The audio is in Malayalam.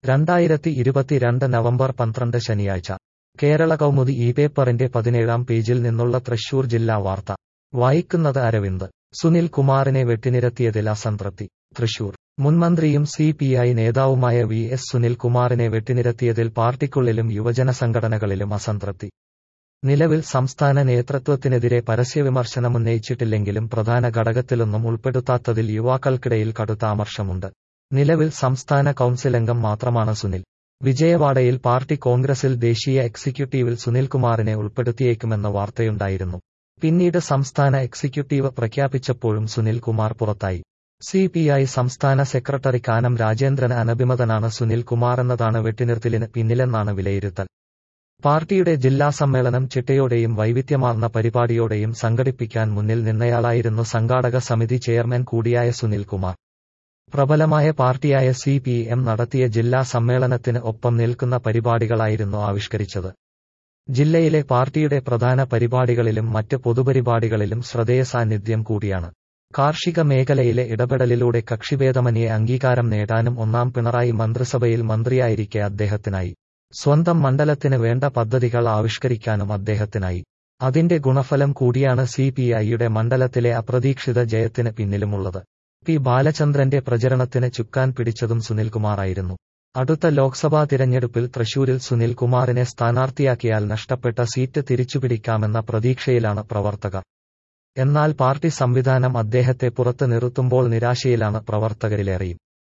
രണ്ടായിരത്തി ഇരുപത്തിരണ്ട് നവംബർ പന്ത്രണ്ട് ശനിയാഴ്ച കേരള കൗമുദി ഈ പേപ്പറിന്റെ പതിനേഴാം പേജിൽ നിന്നുള്ള തൃശൂർ ജില്ലാ വാർത്ത വായിക്കുന്നത് അരവിന്ദ് സുനിൽ കുമാറിനെ വെട്ടിനിരത്തിയതിൽ അസംതൃപ്തി തൃശൂർ മുൻമന്ത്രിയും സി പി ഐ നേതാവുമായ വി എസ് സുനിൽ കുമാറിനെ വെട്ടിനിരത്തിയതിൽ പാർട്ടിക്കുള്ളിലും യുവജന സംഘടനകളിലും അസംതൃപ്തി നിലവിൽ സംസ്ഥാന നേതൃത്വത്തിനെതിരെ പരസ്യവിമർശനമുന്നയിച്ചിട്ടില്ലെങ്കിലും പ്രധാന ഘടകത്തിലൊന്നും ഉൾപ്പെടുത്താത്തതിൽ യുവാക്കൾക്കിടയിൽ കടുത്ത അമർഷമുണ്ട് നിലവിൽ സംസ്ഥാന കൗൺസിലംഗം മാത്രമാണ് സുനിൽ വിജയവാഡയിൽ പാർട്ടി കോൺഗ്രസിൽ ദേശീയ എക്സിക്യൂട്ടീവിൽ സുനിൽകുമാറിനെ ഉൾപ്പെടുത്തിയേക്കുമെന്ന വാർത്തയുണ്ടായിരുന്നു പിന്നീട് സംസ്ഥാന എക്സിക്യൂട്ടീവ് പ്രഖ്യാപിച്ചപ്പോഴും സുനിൽ കുമാർ പുറത്തായി സി പി ഐ സംസ്ഥാന സെക്രട്ടറി കാനം രാജേന്ദ്രന് അനഭിമതനാണ് സുനിൽ കുമാറെന്നതാണ് വെട്ടിനിർത്തലിന് പിന്നിലെന്നാണ് വിലയിരുത്തൽ പാർട്ടിയുടെ ജില്ലാ സമ്മേളനം ചിട്ടയോടെയും വൈവിധ്യമാർന്ന പരിപാടിയോടെയും സംഘടിപ്പിക്കാൻ മുന്നിൽ നിന്നയാളായിരുന്നു സംഘാടക സമിതി ചെയർമാൻ കൂടിയായ സുനിൽ കുമാർ പ്രബലമായ പാർട്ടിയായ സി പി എം നടത്തിയ ജില്ലാ സമ്മേളനത്തിന് ഒപ്പം നിൽക്കുന്ന പരിപാടികളായിരുന്നു ആവിഷ്കരിച്ചത് ജില്ലയിലെ പാർട്ടിയുടെ പ്രധാന പരിപാടികളിലും മറ്റ് പൊതുപരിപാടികളിലും ശ്രദ്ധേയ സാന്നിധ്യം കൂടിയാണ് കാർഷിക മേഖലയിലെ ഇടപെടലിലൂടെ കക്ഷിഭേദമന്യേ അംഗീകാരം നേടാനും ഒന്നാം പിണറായി മന്ത്രിസഭയിൽ മന്ത്രിയായിരിക്കെ അദ്ദേഹത്തിനായി സ്വന്തം മണ്ഡലത്തിന് വേണ്ട പദ്ധതികൾ ആവിഷ്കരിക്കാനും അദ്ദേഹത്തിനായി അതിന്റെ ഗുണഫലം കൂടിയാണ് സി പി ഐയുടെ മണ്ഡലത്തിലെ അപ്രതീക്ഷിത ജയത്തിന് പിന്നിലുമുള്ളത് പി ബാലചന്ദ്രന്റെ പ്രചരണത്തിന് ചുക്കാൻ പിടിച്ചതും സുനിൽകുമാറായിരുന്നു അടുത്ത ലോക്സഭാ തിരഞ്ഞെടുപ്പിൽ തൃശൂരിൽ സുനിൽ കുമാറിനെ സ്ഥാനാർത്ഥിയാക്കിയാൽ നഷ്ടപ്പെട്ട സീറ്റ് തിരിച്ചുപിടിക്കാമെന്ന പ്രതീക്ഷയിലാണ് പ്രവർത്തകർ എന്നാൽ പാർട്ടി സംവിധാനം അദ്ദേഹത്തെ പുറത്ത് നിർത്തുമ്പോൾ നിരാശയിലാണ് പ്രവർത്തകരിലേറെയും